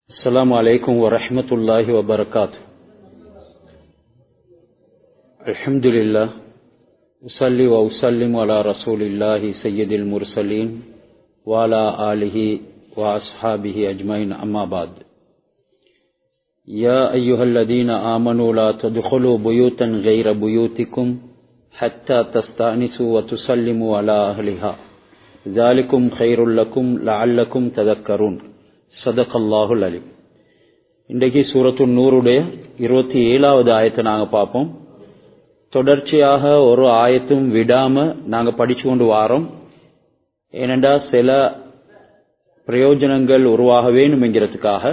السلام عليكم ورحمة الله وبركاته الحمد لله أصلي وأسلم على رسول الله سيد المرسلين وعلى آله وأصحابه أجمعين أما بعد يا أيها الذين آمنوا لا تدخلوا بيوتا غير بيوتكم حتى تستأنسوا وتسلموا على أهلها ذلكم خير لكم لعلكم تذكرون சதக் அல்லாஹுல் அலிம் இன்றைக்கு சூரத்து நூறுடைய இருபத்தி ஏழாவது ஆயத்தை நாங்கள் பார்ப்போம் தொடர்ச்சியாக ஒரு ஆயத்தும் விடாம நாங்கள் படிச்சு கொண்டு வாரோம் ஏனென்றா சில பிரயோஜனங்கள் உருவாக வேணும் என்கிறதுக்காக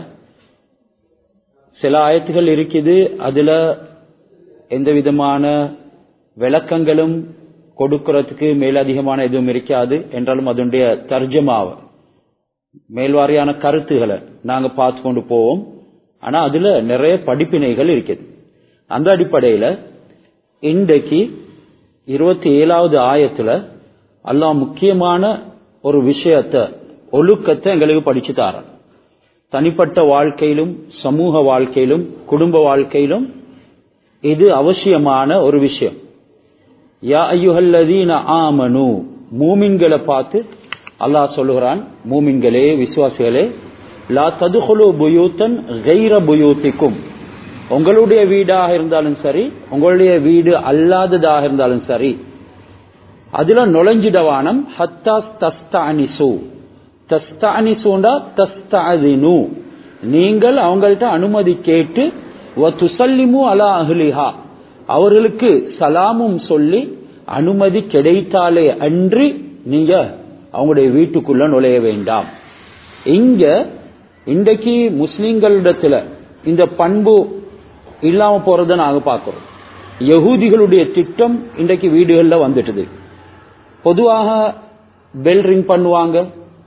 சில ஆயத்துகள் இருக்குது அதுல எந்த விதமான விளக்கங்களும் கொடுக்கறதுக்கு மேலதிகமான எதுவும் இருக்காது என்றாலும் அதனுடைய தர்ஜமாவை மேல்வாரியான கருத்துகளை நாங்க பார்த்து கொண்டு போவோம் ஆனா அதுல நிறைய படிப்பினைகள் இருக்குது அந்த அடிப்படையில இன்றைக்கு இருபத்தி ஏழாவது ஆயத்துல அல்லாஹ் முக்கியமான ஒரு விஷயத்த ஒழுக்கத்தை எங்களுக்கு படிச்சு தாரன் தனிப்பட்ட வாழ்க்கையிலும் சமூக வாழ்க்கையிலும் குடும்ப வாழ்க்கையிலும் இது அவசியமான ஒரு விஷயம் யா ஐயுஹல்லதீன ஆமனு மூமின்களை பார்த்து அல்லாஹ் சொல்லுகிறான் மூமின்களே விசுவாசிகளே லா ததுகுலு புயூத்தன் கைர புயூத்திக்கும் உங்களுடைய வீடாக இருந்தாலும் சரி உங்களுடைய வீடு அல்லாததாக இருந்தாலும் சரி அதுல நுழைஞ்சிடவானம் ஹத்தா தஸ்தானிசு தஸ்தானிசுண்டா தஸ்தாதினு நீங்கள் அவங்கள்ட்ட அனுமதி கேட்டு துசல்லிமு அலா அஹ்லிஹா அவர்களுக்கு சலாமும் சொல்லி அனுமதி கிடைத்தாலே அன்றி நீங்க அவங்களுடைய வீட்டுக்குள்ள நுழைய வேண்டாம் இங்க இன்றைக்கு முஸ்லிம்களிடத்துல இந்த பண்பு இல்லாம போறத நாங்க பார்க்கிறோம் யகூதிகளுடைய திட்டம் இன்றைக்கு வீடுகளில் வந்துட்டுது பொதுவாக பெல் ரிங் பண்ணுவாங்க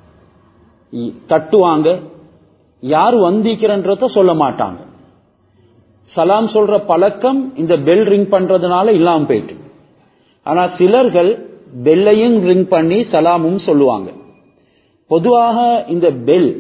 தட்டுவாங்க யார் வந்திக்கிறன்றத சொல்ல மாட்டாங்க சலாம் சொல்ற பழக்கம் இந்த பெல் ரிங் பண்றதுனால இல்லாம போயிட்டு ஆனா சிலர்கள் பெல்லையும் ரிங் பண்ணி சலாமும் சொல்லுவாங்க பொதுவாக இந்த பெல்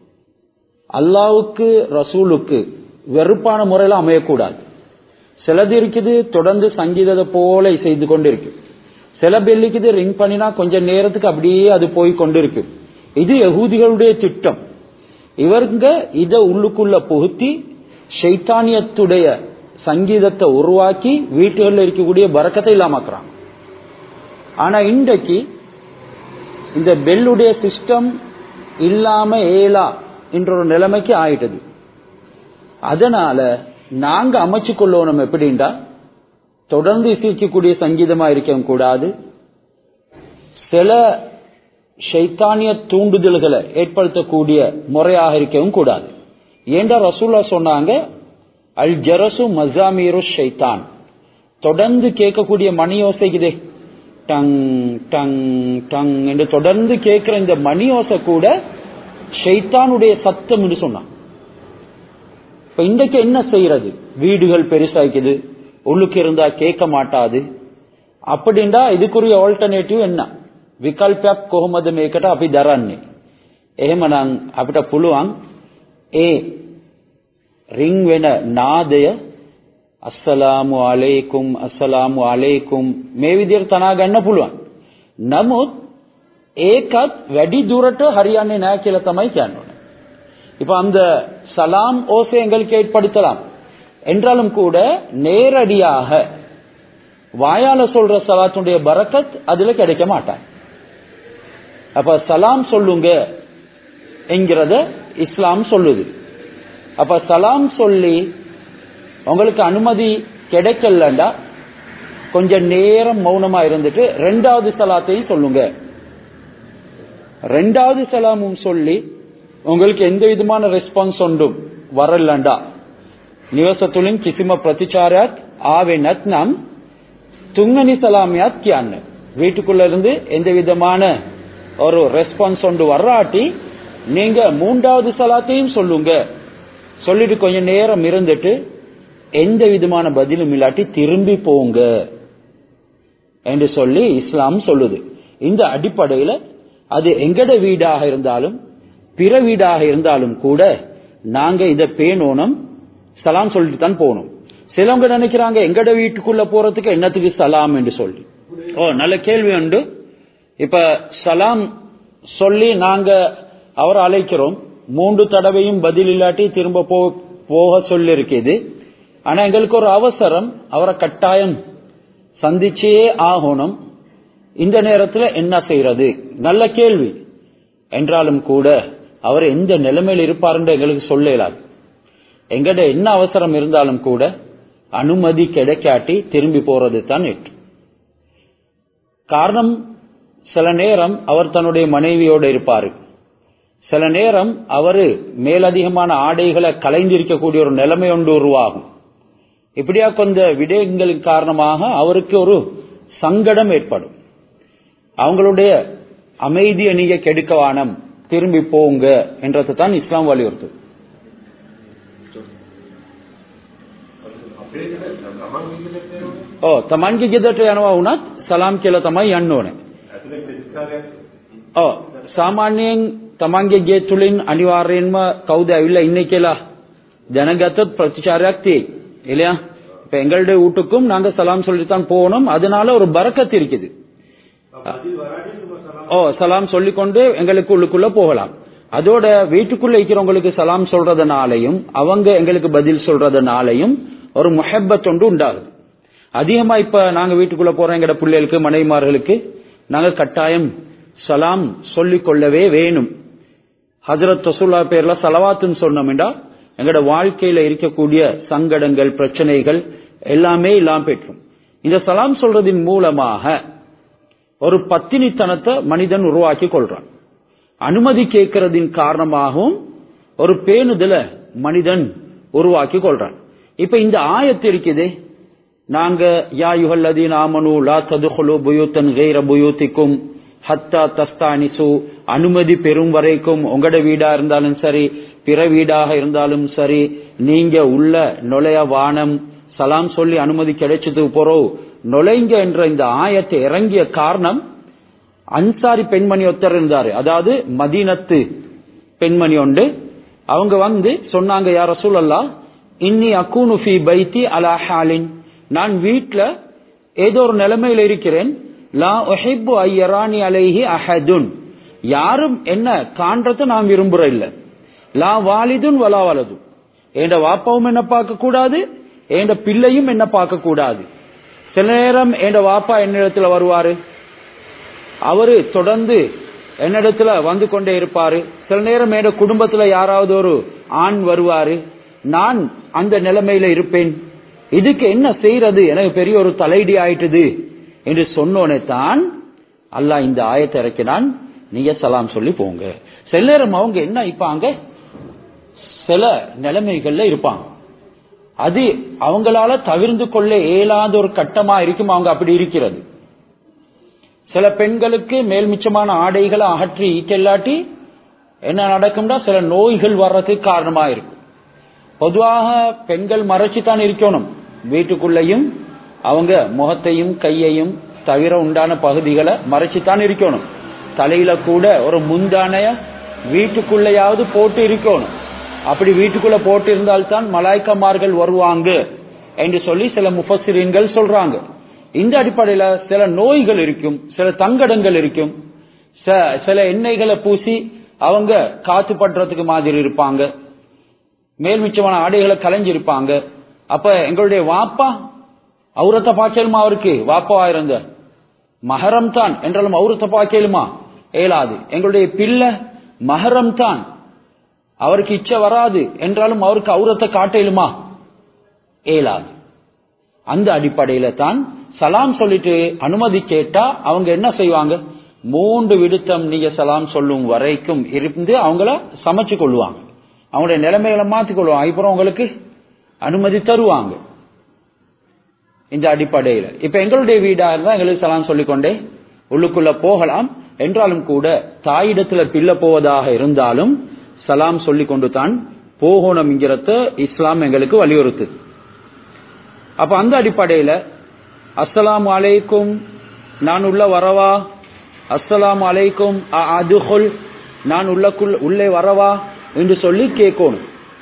அல்லாவுக்கு ரசூலுக்கு வெறுப்பான முறையில் அமையக்கூடாது சிலது இருக்குது தொடர்ந்து சங்கீதத்தை போல செய்து கொண்டு இருக்கு சில பெல்லுக்குது ரிங் பண்ணினா கொஞ்ச நேரத்துக்கு அப்படியே அது போய் கொண்டு இருக்கு இது யகூதிகளுடைய திட்டம் இவருங்க இத உள்ளுக்குள்ள புகுத்தி ஷைத்தானியத்துடைய சங்கீதத்தை உருவாக்கி வீட்டுகளில் இருக்கக்கூடிய பறக்கத்தை இல்லாமக்கிறாங்க ஆனா இன்றைக்கு இந்த பெல்லுடைய சிஸ்டம் இல்லாம ஏலா என்ற ஒரு நிலைமைக்கு ஆயிட்டது அதனால நாங்க அமைச்சு கொள்ளணும் எப்படின்டா தொடர்ந்து இசைக்கக்கூடிய சங்கீதமா இருக்க கூடாது சில ஷைத்தானிய தூண்டுதல்களை ஏற்படுத்தக்கூடிய முறையாக இருக்கவும் கூடாது ஏண்டா ரசூல்லா சொன்னாங்க அல் ஜரசு மசாமீரு ஷைத்தான் தொடர்ந்து கேட்கக்கூடிய மணி யோசைக்குதே டங் டங் டங் என்று தொடர்ந்து கேட்கிற இந்த மணி ஓசை கூட ஷைத்தானுடைய சத்தம் என்று சொன்னான் இப்ப இன்றைக்கு என்ன செய்யறது வீடுகள் பெருசாக்குது உள்ளுக்கு இருந்தா கேட்க மாட்டாது அப்படின்டா இதுக்குரிய ஆல்டர்னேட்டிவ் என்ன විකල්පයක් කොහොමද මේකට අපි දරන්නේ එහෙමනම් අපිට පුළුවන් ඒ රින් වෙන නාදය අස්සලාමු අලයිකුම් අස්සලාමු අලයිකුම් මේ විදිහට තනා ගන්න පුළුවන්. නමුත් ඒකත් වැඩි දුරට හරියන්නේ නැහැ කියලා තමයි කියන්නේ. இப்போ அந்த சலாம் ஓசை எங்களுக்கு ஏற்படுத்தலாம் என்றாலும் கூட நேரடியாக வாயால சொல்ற சலாத்துடைய பரக்கத் அதுல கிடைக்க மாட்டாங்க அப்ப சலாம் சொல்லுங்க என்கிறத இஸ்லாம் சொல்லுது அப்ப சலாம் சொல்லி உங்களுக்கு அனுமதி கிடைக்கலண்டா கொஞ்சம் நேரம் மௌனமா இருந்துட்டு ரெண்டாவது சலாத்தையும் சொல்லுங்க ரெண்டாவது சலாமும் சொல்லி உங்களுக்கு எந்த விதமான ரெஸ்பான்ஸ் ஒன்றும் வரலண்டா நிவசத்துலின் கிசிம பிரதிச்சாராத் ஆவே நத்னம் துங்கனி சலாமியாத் கியான்னு வீட்டுக்குள்ள இருந்து எந்த விதமான ஒரு ரெஸ்பான்ஸ் ஒன்று வர்றாட்டி நீங்க மூன்றாவது சலாத்தையும் சொல்லுங்க சொல்லிட்டு கொஞ்சம் நேரம் இருந்துட்டு எந்த விதமான பதிலும் இல்லாட்டி திரும்பி போங்க என்று சொல்லி இஸ்லாம் சொல்லுது இந்த அடிப்படையில் அது எங்கட வீடாக இருந்தாலும் பிற வீடாக இருந்தாலும் கூட நாங்க இத பேணோணும் சலாம் சொல்லிட்டு தான் போகணும் சிலவங்க நினைக்கிறாங்க எங்கட வீட்டுக்குள்ள போறதுக்கு என்னத்துக்கு சலாம் என்று சொல்லி ஓ நல்ல கேள்வி உண்டு இப்ப சலாம் சொல்லி நாங்க அவரை அழைக்கிறோம் மூன்று தடவையும் பதில் இல்லாட்டி திரும்ப போ போக சொல்லி இருக்குது ஆனா எங்களுக்கு ஒரு அவசரம் அவரை கட்டாயம் சந்திச்சே ஆகணும் இந்த நேரத்துல என்ன செய்யறது நல்ல கேள்வி என்றாலும் கூட அவர் எந்த நிலைமையில் இருப்பாருன்னு எங்களுக்கு சொல்ல இயலாது எங்கட என்ன அவசரம் இருந்தாலும் கூட அனுமதி கிடைக்காட்டி திரும்பி போறது தான் நேற்று காரணம் சில நேரம் அவர் தன்னுடைய மனைவியோடு இருப்பாரு சில நேரம் அவரு மேலதிகமான ஆடைகளை கலைந்திருக்கக்கூடிய ஒரு நிலைமை ஒன்று உருவாகும் இப்படியா கொஞ்ச விடயங்களின் காரணமாக அவருக்கு ஒரு சங்கடம் ஏற்படும் அவங்களுடைய அமைதியை நீங்க கெடுக்கவானம் திரும்பி போங்க என்றதை தான் இஸ்லாம் வலியுறுத்து ඕ තමන්ගේ ගෙදරට යනවා වුණත් සලාම් කියලා තමයි යන්න ඕනේ. ඔව් සාමාන්‍යයෙන් තමන්ගේ ගේ තුලින් අනිවාර්යයෙන්ම කවුද ඇවිල්ලා ඉන්නේ කියලා දැනගත්තොත් ප්‍රතිචාරයක් තියෙයි. இல்லையா இப்ப எங்களுடைய வீட்டுக்கும் நாங்க சலாம் சொல்லிட்டு தான் போகணும் அதனால ஒரு பரக்கத்து இருக்குது ஓ சலாம் சொல்லிக்கொண்டு எங்களுக்கு உள்ளுக்குள்ள போகலாம் அதோட வீட்டுக்குள்ள இருக்கிறவங்களுக்கு சலாம் சொல்றதுனாலையும் அவங்க எங்களுக்கு பதில் சொல்றதுனாலையும் ஒரு முஹப்பத் ஒன்று உண்டாகுது அதிகமா இப்ப நாங்க வீட்டுக்குள்ள போறோம் எங்கட பிள்ளைகளுக்கு மனைவிமார்களுக்கு நாங்க கட்டாயம் சலாம் சொல்லிக் கொள்ளவே வேணும் ஹஜரத் ரசூல்லா பேர்ல சலவாத்துன்னு சொன்னோம்டா எங்கட வாழ்க்கையில இருக்கக்கூடிய சங்கடங்கள் பிரச்சனைகள் எல்லாமே இல்லாம பெற்றும் இந்த சலாம் சொல்றதின் மூலமாக ஒரு பத்தினித்தனத்தை மனிதன் உருவாக்கி கொள்றான் அனுமதி கேட்கறதின் காரணமாகவும் ஒரு பேணுதல மனிதன் உருவாக்கி கொள்றான் இப்ப இந்த ஆயத்து இருக்குதே நாங்க யா யுகல்லதீன் ஆமனு லா ததுகுலு புயூத்தன் கைர புயூத்திக்கும் ஹத்தா தஸ்தானிசு அனுமதி பெறும் வரைக்கும் உங்களோட வீடா இருந்தாலும் சரி பிற வீடாக இருந்தாலும் சரி நீங்க உள்ள நுழைய வானம் சலாம் சொல்லி அனுமதி கிடைச்சதுக்கு போறோம் நுழைங்க என்ற இந்த ஆயத்தை இறங்கிய காரணம் அன்சாரி பெண்மணி ஒருத்தர் இருந்தாரு அதாவது மதீனத்து பெண்மணி உண்டு அவங்க வந்து சொன்னாங்க யார சூழல்லா இன்னி அக்கூனு ஃபி பைத்தி அலா ஹாலின் நான் வீட்ல ஏதோ ஒரு நிலைமையில இருக்கிறேன் லா ஒஹிப்பு ஐயராணி அலைஹி அஹதுன் யாரும் என்ன காண்றத நான் விரும்புற இல்ல லா வாலிதுன் வலா வலது என் வாப்பாவும் என்ன பார்க்க கூடாது என் பிள்ளையும் என்ன பார்க்க கூடாது சில நேரம் என் வாப்பா என்னிடத்துல வருவாரு அவரு தொடர்ந்து என்னிடத்துல வந்து கொண்டே இருப்பாரு சில நேரம் என் குடும்பத்துல யாராவது ஒரு ஆண் வருவாரு நான் அந்த நிலைமையில இருப்பேன் இதுக்கு என்ன செய்யறது எனக்கு பெரிய ஒரு தலைடி ஆயிட்டுது என்று சொன்னோனே தான் அல்லாஹ் இந்த ஆயத்தை இறக்கினான் நீங்க சலாம் சொல்லி போங்க சில நேரம் அவங்க என்ன இப்பாங்க சில நிலைமைகள்ல இருப்பாங்க அது அவங்களால தவிர்ந்து கொள்ள இயலாத ஒரு கட்டமா இருக்கும் அவங்க அப்படி இருக்கிறது சில பெண்களுக்கு மேல் மிச்சமான ஆடைகளை அகற்றி ஈக்கல்லாட்டி என்ன நடக்கும்னா சில நோய்கள் வர்றதுக்கு காரணமா இருக்கும் பொதுவாக பெண்கள் மறைச்சு தான் இருக்கணும் வீட்டுக்குள்ளேயும் அவங்க முகத்தையும் கையையும் தவிர உண்டான பகுதிகளை மறைச்சு தான் இருக்கணும் தலையில கூட ஒரு முந்தானைய வீட்டுக்குள்ளேயாவது போட்டு இருக்கணும் அப்படி வீட்டுக்குள்ள போட்டு இருந்தால்தான் மலாய்க்கமார்கள் வருவாங்க என்று சொல்லி சில முஃபசிரீன்கள் சொல்றாங்க இந்த அடிப்படையில சில நோய்கள் இருக்கும் சில தங்கடங்கள் இருக்கும் சில எண்ணெய்களை பூசி அவங்க காத்து படுறதுக்கு மாதிரி இருப்பாங்க மேல் மிச்சமான ஆடைகளை கலைஞ்சிருப்பாங்க அப்ப எங்களுடைய வாப்பா அவுரத்தை பாக்கலுமா அவருக்கு வாப்பாவா இருந்த மகரம் தான் என்றாலும் அவுரத்தை பாக்கலுமா ஏலாது எங்களுடைய பிள்ளை மகரம் தான் அவருக்கு இச்சை வராது என்றாலும் அவருக்கு அவுரத்தை காட்டலுமா ஏலாது அந்த அடிப்படையில தான் சலாம் சொல்லிட்டு அனுமதி கேட்டா அவங்க என்ன செய்வாங்க மூன்று விடுத்தம் நீங்க சலாம் சொல்லும் வரைக்கும் இருந்து அவங்கள சமைச்சு கொள்வாங்க அவங்களுடைய நிலைமைகளை மாத்திக் கொள்வாங்க அப்புறம் உங்களுக்கு அனுமதி தருவாங்க இந்த அடிப்படையில இப்ப எங்களுடைய வீடா இருந்தா எங்களுக்கு சலாம் சொல்லிக்கொண்டே உள்ளுக்குள்ள போகலாம் என்றாலும் கூட தாயிடத்துல பிள்ளை போவதாக இருந்தாலும் சலாம் சொல்லி கொண்டு தான் போகணும்ங்கிறத இஸ்லாம் எங்களுக்கு வலியுறுத்து அப்ப அந்த அடிப்படையில அஸ்ஸலாம் அலைக்கும் நான் உள்ள வரவா அஸ்ஸலாம் அலைக்கும் அதுகுல் நான் உள்ளக்குள் உள்ளே வரவா என்று சொல்லி கேட்கணும்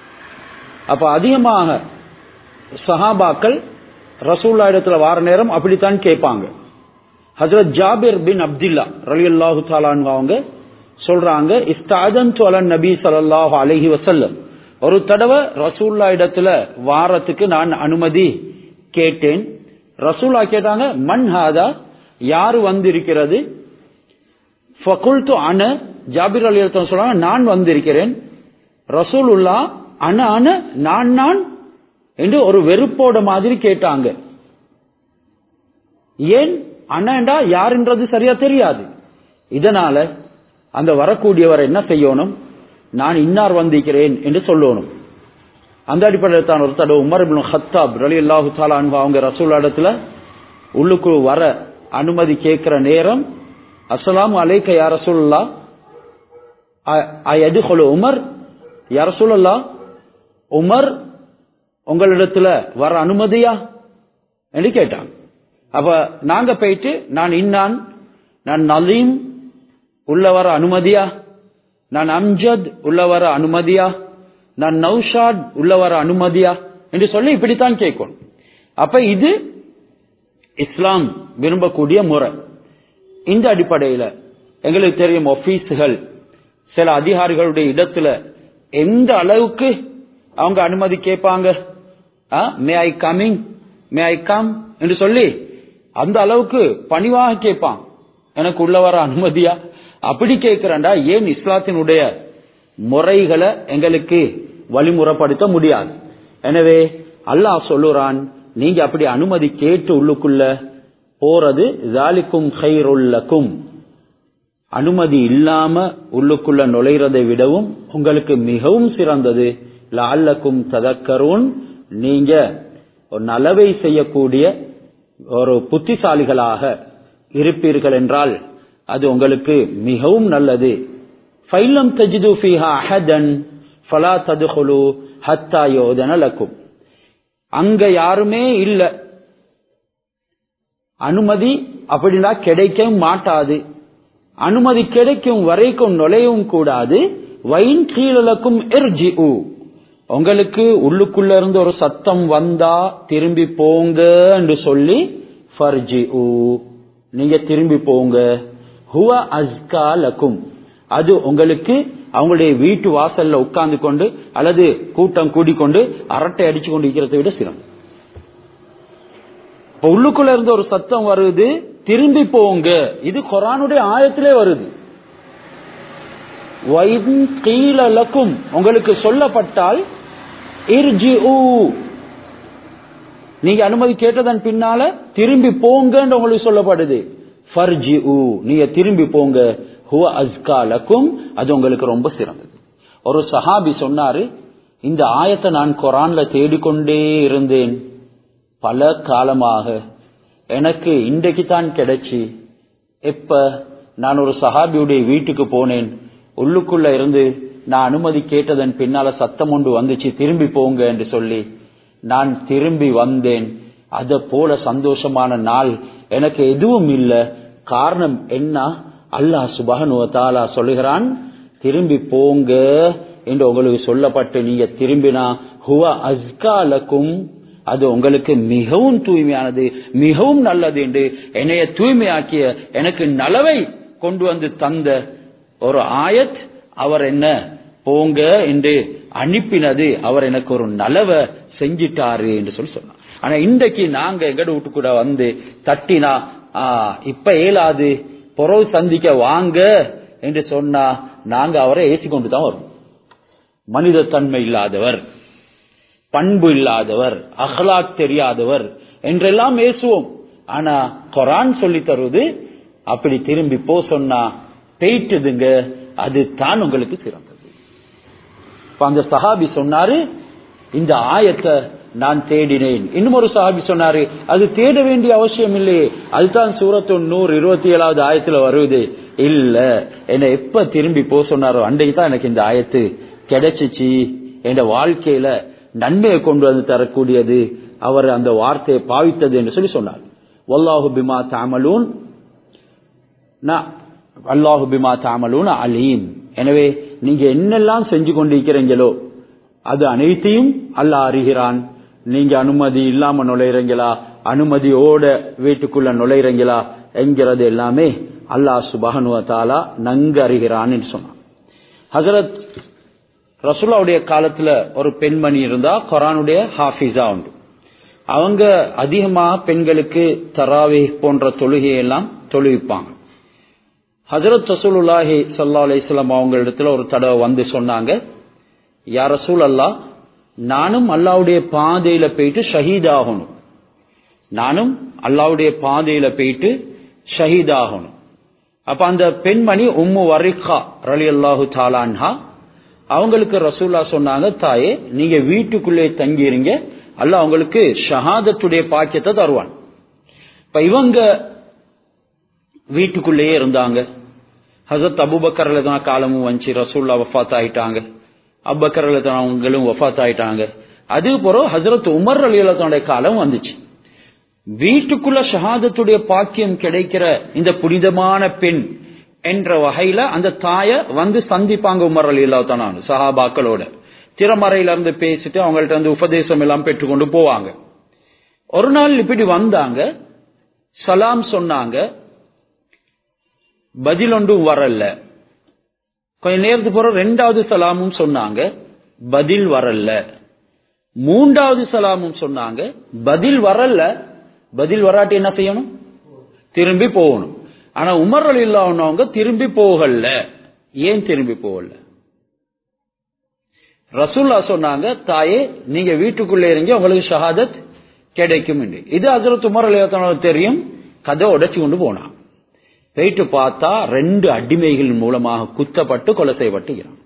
அப்ப அதிகமாக சஹாபாக்கள் ரசூல்லா இடத்துல வார நேரம் அப்படித்தான் கேட்பாங்க ஹஜரத் ஜாபிர் பின் அப்துல்லா ரலியல்லாஹு தாலான் அவங்க சொல்றாங்க இஸ்தாதன் அலன் நபி ஸல்லல்லாஹு அலைஹி வஸல்லம் ஒரு தடவை ரசூல்லா இடத்துல வாரத்துக்கு நான் அனுமதி கேட்டேன் ரசூல்லா கேட்டாங்க மன் ஹாதா யாரு வந்திருக்கிறது ஃபகுல்து அன ஜாபிர் அலி சொல்றாங்க நான் வந்திருக்கிறேன் ரசூலுல்லா அன அன நான் நான் என்று ஒரு வெறுப்போட மாதிரி கேட்டாங்க ஏன் அண்ணன்டா யாருன்றது சரியா தெரியாது இதனால அந்த வரக்கூடியவர் என்ன செய்யணும் நான் இன்னார் வந்திருக்கிறேன் என்று சொல்லணும் அந்த அடிப்படையில் தான் ஒரு தடவை உமர் இப்னு ஹத்தாப் ரலி அல்லாஹு தாலா அவங்க ரசூல் இடத்துல உள்ளுக்கு வர அனுமதி கேட்கிற நேரம் அஸ்ஸலாமு அலைக்க யா ரசூலுல்லா எதுகொலு உமர் யா ரசூலுல்லா உமர் உங்களிடத்துல வர அனுமதியா என்று கேட்டாங்க அப்ப நாங்க போயிட்டு நான் இன்னான் நான் நலீம் உள்ள வர அனுமதியா நான் அம்ஜத் உள்ள வர அனுமதியா நான் நௌஷாத் உள்ள வர அனுமதியா என்று சொல்லி இப்படித்தான் கேட்கணும் அப்ப இது இஸ்லாம் விரும்பக்கூடிய முறை இந்த அடிப்படையில எங்களுக்கு தெரியும் ஆபீஸ்கள் சில அதிகாரிகளுடைய இடத்துல எந்த அளவுக்கு அவங்க அனுமதி கேட்பாங்க மே ஐ கமிங் மே ஐ கம் என்று சொல்லி அந்த அளவுக்கு பணிவாக கேட்பான் எனக்கு உள்ள வர அனுமதியா அப்படி கேட்கிறேன்டா ஏன் இஸ்லாத்தினுடைய முறைகளை எங்களுக்கு வழிமுறைப்படுத்த முடியாது எனவே அல்லாஹ் சொல்லுறான் நீங்க அப்படி அனுமதி கேட்டு உள்ளுக்குள்ள போறது ஜாலிக்கும் ஹைருல்லக்கும் அனுமதி இல்லாம உள்ளுக்குள்ள நுழைறதை விடவும் உங்களுக்கு மிகவும் சிறந்தது லால்லக்கும் ததக்கரும் நீங்க ஒரு நலவை செய்யக்கூடிய ஒரு புத்திசாலிகளாக இருப்பீர்கள் என்றால் அது உங்களுக்கு மிகவும் நல்லது ஃபைலம் தஜிது ஃபீஹா அஹதன் ஃபலா ததுகுலு ஹத்தா யோதன லக்கும் அங்க யாருமே இல்ல அனுமதி அப்படின்னா கிடைக்கவும் மாட்டாது அனுமதி கிடைக்கும் வரைக்கும் நுழையவும் கூடாது வைன் கீழலக்கும் எர்ஜி உங்களுக்கு உள்ளுக்குள்ள இருந்து ஒரு சத்தம் வந்தா திரும்பி போங்க என்று சொல்லி ஃபர்ஜி நீங்க திரும்பி போங்க ஹுவ அஸ்கா லக்கும் அது உங்களுக்கு அவங்களுடைய வீட்டு வாசல்ல உட்கார்ந்து கொண்டு அல்லது கூட்டம் கூடிக்கொண்டு அரட்டை அடிச்சு கொண்டு இருக்கிறதை விட சிரம் இப்ப உள்ளுக்குள்ள இருந்து ஒரு சத்தம் வருது திரும்பி போங்க இது குரானுடைய ஆயத்திலே வருது கீழலக்கும் உங்களுக்கு சொல்லப்பட்டால் நீங்க அனுமதி கேட்டதன் பின்னால திரும்பி போங்கன்னு உங்களுக்கு சொல்லப்படுது ஃபர்ஜி நீங்க திரும்பி போங்க ஹுவ அஸ்கா லக்கும் அது உங்களுக்கு ரொம்ப சிறந்தது ஒரு சஹாபி சொன்னாரு இந்த ஆயத்தை நான் குரான்ல தேடிக்கொண்டே இருந்தேன் பல காலமாக எனக்கு இன்றைக்கு தான் கிடைச்சி எப்ப நான் ஒரு சஹாபியுடைய வீட்டுக்கு போனேன் உள்ளுக்குள்ள இருந்து நான் அனுமதி கேட்டதன் பின்னால சத்தம் ஒன்று வந்துச்சு திரும்பி போங்க என்று சொல்லி நான் திரும்பி வந்தேன் அத போல சந்தோஷமான நாள் எனக்கு எதுவும் இல்ல காரணம் என்ன அல்லாஹ் சுபகனுவத்தாலா சொல்லுகிறான் திரும்பி போங்க என்று உங்களுக்கு சொல்லப்பட்டு நீங்க திரும்பினா ஹுவ அஸ்காலக்கும் அது உங்களுக்கு மிகவும் தூய்மையானது மிகவும் நல்லது என்று என்னைய தூய்மையாக்கிய எனக்கு நலவை கொண்டு வந்து தந்த ஒரு ஆயத் அவர் என்ன போங்க என்று அனுப்பினது அவர் எனக்கு ஒரு நலவை செஞ்சிட்டாரு என்று சொல்லி சொன்னார் ஆனா இன்றைக்கு நாங்க எங்கட வீட்டுக்கூட வந்து தட்டினா இப்ப ஏலாது பொறவு சந்திக்க வாங்க என்று சொன்னா நாங்க அவரை ஏசி கொண்டு தான் வரும் மனித தன்மை இல்லாதவர் பண்பு இல்லாதவர் அகலாக் தெரியாதவர் என்றெல்லாம் ஏசுவோம் ஆனா கொரான் சொல்லி தருவது அப்படி திரும்பி போ சொன்னா பெய்ட்டுதுங்க அது தான் உங்களுக்கு சிறந்தது அந்த சஹாபி சொன்னாரு இந்த ஆயத்தை நான் தேடினேன் இன்னும் ஒரு சஹாபி சொன்னாரு அது தேட வேண்டிய அவசியம் இல்லையே அதுதான் சூரத்து நூறு இருபத்தி ஏழாவது ஆயத்துல வருது இல்ல என்னை எப்ப திரும்பி போ சொன்னாரோ அன்றைக்கு தான் எனக்கு இந்த ஆயத்து கிடைச்சிச்சு என் வாழ்க்கையில நன்மையை கொண்டு வந்து தரக்கூடியது அவர் அந்த வார்த்தையை பாவித்தது என்று சொல்லி சொன்னார் வல்லாஹு பிமா தாமலூன் அல்லாஹு பிமா தாமலூன் அலீம் எனவே நீங்க என்னெல்லாம் செஞ்சு கொண்டிருக்கிறீங்களோ அது அனைத்தையும் அல்லாஹ் அறிகிறான் நீங்க அனுமதி இல்லாம நுழையிறீங்களா அனுமதியோட வீட்டுக்குள்ள நுழையிறீங்களா என்கிறது எல்லாமே அல்லாஹ் சுபஹனுவ தாலா நன்கு அறிகிறான்னு சொன்னான் ஹசரத் ரசூலாவுடைய காலத்துல ஒரு பெண்மணி இருந்தா குரானுடைய ஹாஃபிஸா உண்டு அவங்க அதிகமா பெண்களுக்கு தராவி போன்ற தொழுகையெல்லாம் தொழுவிப்பாங்க ஹசரத் ரசூலுல்லாஹி சல்லா அலிஸ்லாம் அவங்க இடத்துல ஒரு தடவை வந்து சொன்னாங்க யார் ரசூல் அல்லா நானும் அல்லாவுடைய பாதையில போயிட்டு ஷஹீத் ஆகணும் நானும் அல்லாவுடைய பாதையில போயிட்டு ஷஹீத் ஆகணும் அப்ப அந்த பெண்மணி உம்மு வரிகா ரலி அல்லாஹு தாலான்ஹா அவங்களுக்கு ரசூல்லா சொன்னாங்க தாயே நீங்க வீட்டுக்குள்ளே தங்கிருங்க அல்லாஹ் உங்களுக்கு ஷஹாதத்துடைய பாக்கியத்தை தருவான் இப்ப இவங்க வீட்டுக்குள்ளேயே இருந்தாங்க ஹசரத் அபுபக்கர்ல தான் காலமும் வந்துச்சு ரசூல்லா வஃபாத் ஆயிட்டாங்க அபுபக்கர்ல தான் அவங்களும் வஃபாத் ஆயிட்டாங்க அது பிறகு ஹசரத் உமர் அலியலத்தோடைய காலம் வந்துச்சு வீட்டுக்குள்ள ஷஹாதத்துடைய பாக்கியம் கிடைக்கிற இந்த புனிதமான பெண் என்ற வகையில அந்த தாய வந்து சந்திப்பாங்க உமர் அலி இல்லாத்தான சஹாபாக்களோட திறமறையில இருந்து பேசிட்டு அவங்கள்ட்ட வந்து உபதேசம் எல்லாம் பெற்றுக்கொண்டு போவாங்க ஒரு நாள் இப்படி வந்தாங்க சலாம் சொன்னாங்க பதில் ஒன்றும் வரல கொஞ்ச நேரத்துக்கு பிறகு ரெண்டாவது சலாமும் சொன்னாங்க பதில் வரல மூன்றாவது சலாமும் சொன்னாங்க பதில் வரல பதில் வராட்டி என்ன செய்யணும் திரும்பி போகணும் ஆனா உமர் அலி இல்லாதவங்க திரும்பி போகல ஏன் திரும்பி போகல ரசூல்லா சொன்னாங்க தாயே நீங்க வீட்டுக்குள்ளே இருங்க உங்களுக்கு ஷஹாதத் கிடைக்கும் என்று இது ஹசரத் உமர் அலி தெரியும் கதை உடைச்சு கொண்டு போனான் போயிட்டு பார்த்தா ரெண்டு அடிமைகள் மூலமாக குத்தப்பட்டு கொலை செய்யப்பட்டுகிறான்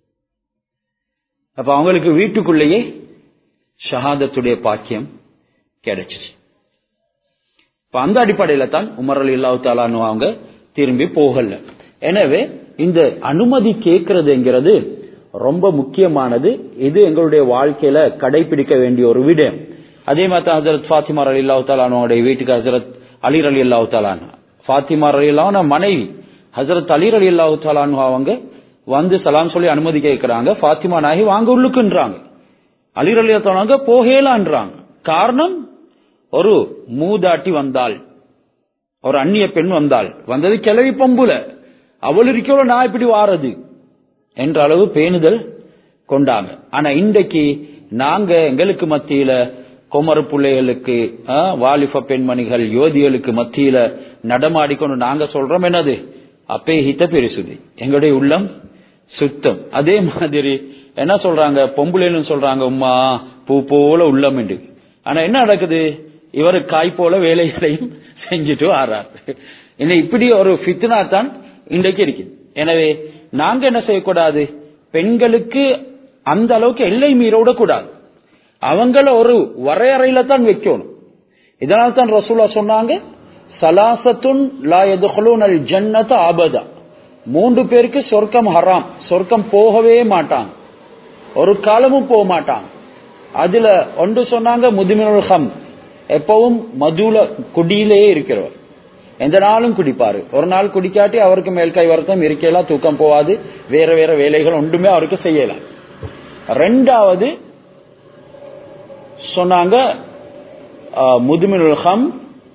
அப்ப அவங்களுக்கு வீட்டுக்குள்ளேயே ஷஹாதத்துடைய பாக்கியம் கிடைச்சிச்சு இப்ப அந்த அடிப்படையில தான் உமர் அலி இல்லாஹு தாலான்னு அவங்க திரும்பி போகல எனவே இந்த அனுமதி கேட்கறதுங்கிறது ரொம்ப முக்கியமானது இது எங்களுடைய வாழ்க்கையில கடைபிடிக்க வேண்டிய ஒரு விடயம் அதே மாதிரி தான் ஹசரத் ஃபாத்திமா அலி இல்லாஹு தாலானுடைய வீட்டுக்கு ஹசரத் அலி அலி அல்லாஹு தாலான் ஃபாத்திமா அலி அல்லாஹ் மனைவி ஹசரத் அலி அலி அல்லாஹு தாலானு அவங்க வந்து சலாம் சொல்லி அனுமதி கேட்கிறாங்க ஃபாத்திமா நாயகி வாங்க உள்ளுக்குன்றாங்க அலி அலி தாலாங்க போகலான்றாங்க காரணம் ஒரு மூதாட்டி வந்தாள் ஒரு அந்நிய பெண் வந்தாள் வந்தது கிளவி பம்புல அவள் இருக்கோ நான் இப்படி வாரது என்ற அளவு பேணுதல் கொண்டாங்க ஆனா இன்றைக்கு நாங்க எங்களுக்கு மத்தியில குமர பிள்ளைகளுக்கு வாலிப பெண்மணிகள் யோதிகளுக்கு மத்தியில நடமாடிக்கொண்டு நாங்க சொல்றோம் என்னது அப்பே ஹித்த பெருசுது எங்களுடைய உள்ளம் சுத்தம் அதே மாதிரி என்ன சொல்றாங்க பொம்புலேன்னு சொல்றாங்க உமா பூ போல உள்ளம் என்று ஆனா என்ன நடக்குது இவர் காய் போல வேலைகளையும் செஞ்சுட்டு ஆறார் இன்னும் இப்படி ஒரு ஃபித்னா தான் இன்றைக்கு இருக்குது எனவே நாங்க என்ன செய்யக்கூடாது பெண்களுக்கு அந்த அளவுக்கு எல்லை மீறவிட கூடாது அவங்கள ஒரு வரையறையில தான் வைக்கணும் இதனால தான் ரசூலா சொன்னாங்க சலாசத்துன் லா எதுகலூன் அல் ஜன்னத ஆபதா மூன்று பேருக்கு சொர்க்கம் ஹராம் சொர்க்கம் போகவே மாட்டாங்க ஒரு காலமும் போக மாட்டாங்க அதுல ஒன்று சொன்னாங்க முதுமினுல் ஹம் எப்பவும் மதுல குடியிலேயே இருக்கிறவர் எந்த நாளும் குடிப்பாரு ஒரு நாள் குடிக்காட்டி அவருக்கு மேல் கை வருத்தம் இருக்கலாம் தூக்கம் போவாது வேற வேற வேலைகள் ஒன்றுமே அவருக்கு செய்யலாம் ரெண்டாவது சொன்னாங்க முதுமினுல் ஹம்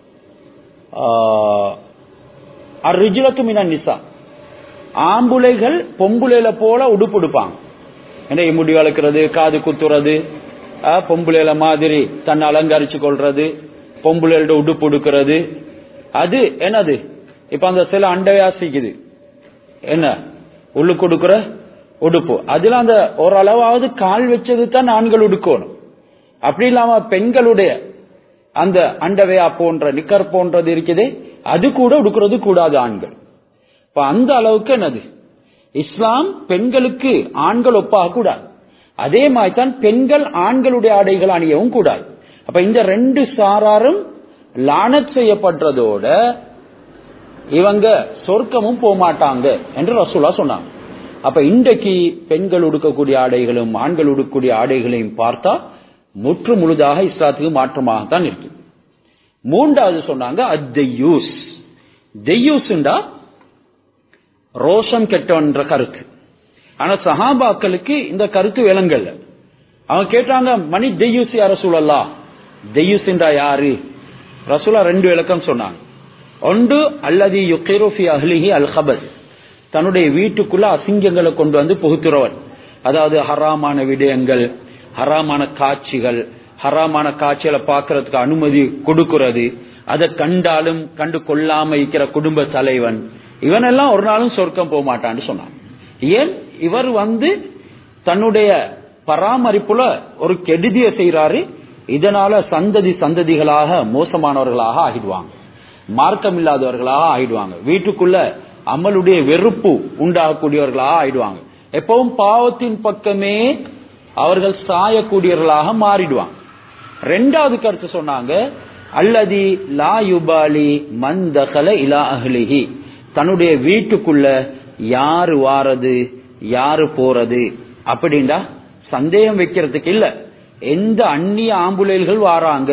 அரிஜிலத்து மின நிசா ஆம்புலைகள் பொம்புலையில போல உடுப்புடுப்பாங்க என்ன முடி வளர்க்கறது காது குத்துறது பொம்புலையில மாதிரி தன்னை அலங்கரிச்சு கொள்றது பொம்புலையோட உடுப்பு உடுக்கிறது அது என்னது இப்ப அந்த சில அண்டவாசிக்குது என்ன உள்ளு கொடுக்கிற உடுப்பு அதுல அந்த ஓரளவாவது கால் வச்சது தான் ஆண்கள் உடுக்கணும் அப்படி இல்லாம பெண்களுடைய அந்த அண்டவையா போன்ற நிக்கர் போன்றது இருக்குது அது கூட உடுக்கிறது கூடாது ஆண்கள் இப்ப அந்த அளவுக்கு என்னது இஸ்லாம் பெண்களுக்கு ஆண்கள் ஒப்பாக கூடாது அதே மாதிரி தான் பெண்கள் ஆண்களுடைய ஆடைகள் அணியவும் கூடாது அப்ப இந்த ரெண்டு சாராரும் லானத் செய்யப்படுறதோட இவங்க சொர்க்கமும் போக மாட்டாங்க என்று ரசூலா சொன்னாங்க அப்ப இன்றைக்கு பெண்கள் உடுக்கக்கூடிய ஆடைகளும் ஆண்கள் உடுக்கக்கூடிய ஆடைகளையும் பார்த்தா முற்று முழுதாக இஸ்லாத்துக்கு மாற்றமாகத்தான் இருக்கு மூன்றாவது சொன்னாங்க அத்தெய்யூஸ் தெய்யூஸ்ண்டா ரோஷம் கெட்டவன்ற கருத்து ஆனா சஹாபாக்களுக்கு இந்த கருத்து விளங்கல்ல அவங்க கேட்டாங்க மணி தெய்யூசி அரசூலல்லா தெய்யூசின்றா யாரு ரசூலா ரெண்டு விளக்கம் சொன்னாங்க ஒன்று அல்லது யுக்கிரோஃபி அஹ்லிஹி அல் ஹபஸ் தன்னுடைய வீட்டுக்குள்ள அசிங்கங்களை கொண்டு வந்து புகுத்துறவன் அதாவது ஹராமான விடயங்கள் ஹராமான காட்சிகள் ஹராமான காட்சிகளை பார்க்கறதுக்கு அனுமதி கொடுக்கிறது அதை கண்டாலும் கண்டு கொள்ளாம இருக்கிற குடும்ப தலைவன் இவனெல்லாம் ஒரு நாளும் சொர்க்கம் போக மாட்டான்னு சொன்னான் ஏன் இவர் வந்து தன்னுடைய பராமரிப்புல ஒரு கெடுதிய செய்யறாரு இதனால சந்ததி சந்ததிகளாக மோசமானவர்களாக ஆகிடுவாங்க மார்க்கம் இல்லாதவர்களாக ஆயிடுவாங்க வீட்டுக்குள்ள அமலுடைய வெறுப்பு உண்டாகக்கூடியவர்களாக ஆயிடுவாங்க எப்பவும் பாவத்தின் பக்கமே அவர்கள் சாயக்கூடியவர்களாக மாறிடுவாங்க ரெண்டாவது கருத்து சொன்னாங்க அல்லதி லா யுபாலி மந்தகல இலா அஹ்லிஹி தன்னுடைய வீட்டுக்குள்ள யாரு வாரது யாரு போறது அப்படின்டா சந்தேகம் வைக்கிறதுக்கு இல்ல எந்த அந்நிய ஆம்புலைகள் வாராங்க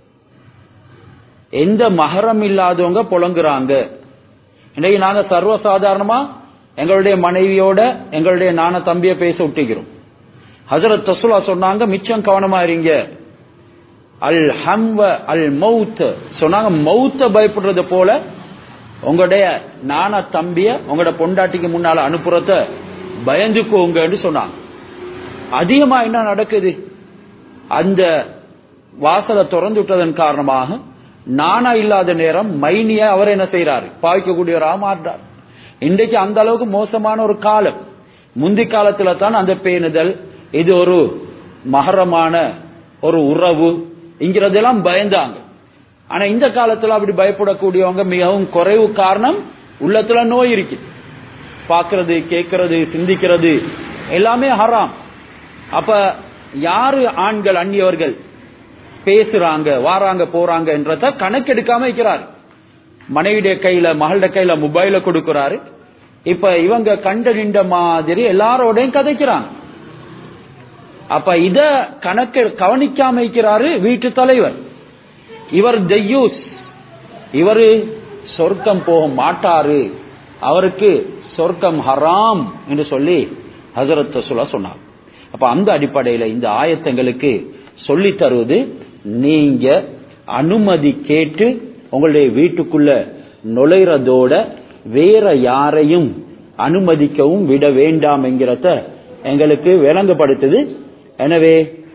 எந்த மகரம் இல்லாதவங்க புலங்குறாங்க இன்னைக்கு நாங்க சர்வசாதாரணமா எங்களுடைய மனைவியோட எங்களுடைய நான தம்பிய பேச விட்டுக்கிறோம் ஹசரத் தசுலா சொன்னாங்க மிச்சம் கவனமா இருங்க அல் ஹம்வ அல் மவுத் சொன்னாங்க மவுத்த பயப்படுறது போல உங்களுடைய நான தம்பிய உங்களோட பொண்டாட்டிக்கு முன்னால அனுப்புறத பயந்துக்கோங்கன்னு சொன்னாங்க அதிகமா என்ன நடக்குது அந்த வாசலை திறந்து விட்டதன் காரணமாக நானா இல்லாத நேரம் மைனிய அவர் என்ன செய்யறாரு பாய்க்கக்கூடியவராக மாற்றார் இன்றைக்கு அந்த அளவுக்கு மோசமான ஒரு காலம் முந்தி காலத்துல தான் அந்த பேணுதல் இது ஒரு மகரமான ஒரு உறவு இங்கிறதெல்லாம் பயந்தாங்க ஆனா இந்த காலத்துல அப்படி பயப்படக்கூடியவங்க மிகவும் குறைவு காரணம் உள்ளத்துல நோய் இருக்கு பார்க்கிறது கேட்கறது சிந்திக்கிறது எல்லாமே ஹராம் அப்ப யாரு ஆண்கள் அந்நியவர்கள் பேசுறாங்க வாராங்க போறாங்க என்றத கணக்கெடுக்காம வைக்கிறார் மனைவிடைய கையில மகளுடைய கையில மொபைல கொடுக்கிறாரு இப்ப இவங்க கண்ட நின்ற மாதிரி எல்லாரோடையும் கதைக்கிறாங்க அப்ப இத கணக்கு கவனிக்காம வைக்கிறாரு வீட்டு தலைவர் இவர் தெய்யூஸ் இவரு சொர்க்கம் போக மாட்டாரு அவருக்கு சொர்க்கம் ஹராம் என்று சொல்லி ஹசரத் சொல்ல சொன்னார் அப்ப அந்த அடிப்படையில இந்த ஆயத்தங்களுக்கு சொல்லி தருவது நீங்க அனுமதி கேட்டு உங்களுடைய வீட்டுக்குள்ள நுழைறதோட வேற யாரையும் அனுமதிக்கவும் விட வேண்டாம் என்கிறத எங்களுக்கு விளங்கப்படுத்துது எனவே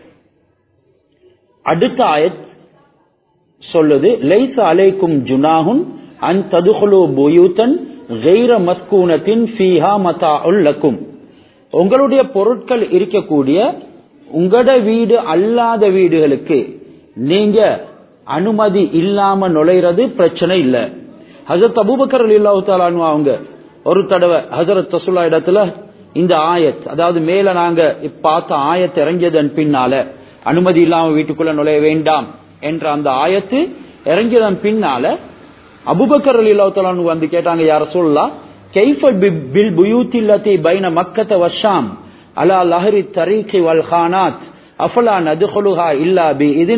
அடுத்த ஆயத் சொல்லுது லைச அலைக்கும் ஜுனாகுன் அன் ததுகுலு புயூத்தன் கைர மஸ்கூனத்தின் ஃபீஹா மதா லக்கும் உங்களுடைய பொருட்கள் இருக்கக்கூடிய உங்களோட வீடு அல்லாத வீடுகளுக்கு நீங்க அனுமதி இல்லாம நுழைறது பிரச்சனை இல்ல ஹசரத் அபூபக்கர் அல்லாஹு தாலானு அவங்க ஒரு தடவை ஹசரத் தசுல்லா இடத்துல இந்த ஆயத் அதாவது மேல நாங்க பார்த்த ஆயத் இறங்கியதன் பின்னால அனுமதி இல்லாம வீட்டுக்குள்ள நுழைய வேண்டாம் என்ற அந்த ஆயத்து இறங்கியதன் பின்னால அபுபக்கர் அலி அல்லாஹு வந்து கேட்டாங்க யார சொல்லலாம் كيف بالبيوت التي بين مكة والشام على لهر الطريق والخانات أفلا ندخلها إلا بإذن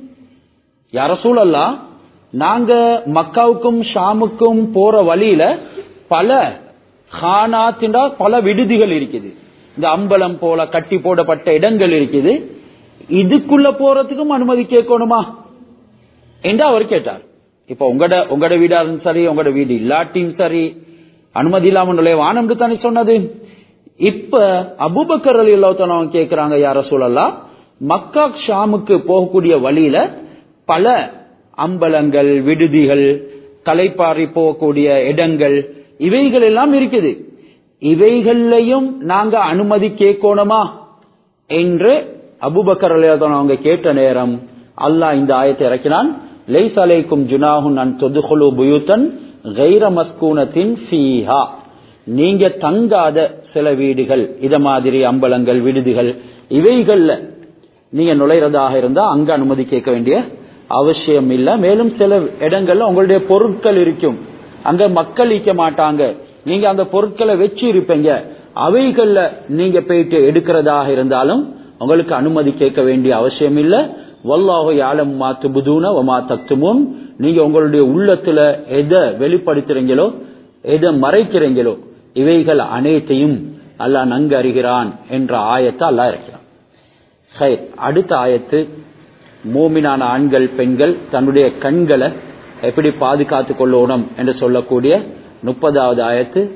يا رسول الله நாங்க மக்காவுக்கும் ஷாமுக்கும் போற வழியில பல ஹானாத்தின்டா பல விடுதிகள் இருக்குது இந்த அம்பலம் போல கட்டி போடப்பட்ட இடங்கள் இருக்குது இதுக்குள்ள போறதுக்கும் அனுமதி கேட்கணுமா என்று அவர் கேட்டார் இப்ப உங்களோட உங்களோட வீடா இருந்தாலும் சரி உங்களோட வீடு இல்லாட்டியும் சரி அனுமதி இல்லாம நுழைய வானம் தானே சொன்னது இப்ப அபுபக்கர் அலி அல்லாத்தனவங்க கேட்கிறாங்க யார சொல்லலாம் மக்கா ஷாமுக்கு போகக்கூடிய வழியில பல அம்பலங்கள் விடுதிகள் கலைப்பாரி போகக்கூடிய இடங்கள் இவைகள் எல்லாம் இருக்குது இவைகள்லையும் நாங்க அனுமதி கேட்கணுமா என்று அபுபக்கர் அலி அவங்க கேட்ட நேரம் அல்லாஹ் இந்த ஆயத்தை இறக்கினான் லைஸ் அலைக்கும் ஜுனாஹுன் அன் தொதுகுலு புயூத்தன் கைர மஸ்கூனத்தின் ஃபீஹா நீங்க தங்காத சில வீடுகள் இத மாதிரி அம்பலங்கள் விடுதிகள் இவைகள்ல நீங்க நுழைறதாக இருந்தா அங்க அனுமதி கேட்க வேண்டிய அவசியம் இல்ல மேலும் சில இடங்கள்ல உங்களுடைய பொருட்கள் இருக்கும் அங்க மக்கள் ஈக்க மாட்டாங்க நீங்க அந்த பொருட்களை வச்சு இருப்பீங்க அவைகள்ல நீங்க போயிட்டு எடுக்கிறதாக இருந்தாலும் உங்களுக்கு அனுமதி கேட்க வேண்டிய அவசியம் இல்ல வல்லாஹு யாலம் மா துபுதூன வமா தக்துமுன் நீங்க உங்களுடைய உள்ளத்துல எதை வெளிப்படுத்துறீங்களோ எதை மறைக்கிறீங்களோ இவைகள் அனைத்தையும் அல்லாஹ் நன்கு அறிகிறான் என்ற ஆயத்தை அல்லாஹ் இருக்கிறான் ஹைர் அடுத்த ஆயத்து மூமினான ஆண்கள் பெண்கள் தன்னுடைய கண்களை எப்படி பாதுகாத்துக் கொள்ளணும் என்று சொல்லக்கூடிய முப்பதாவது ஆயத்து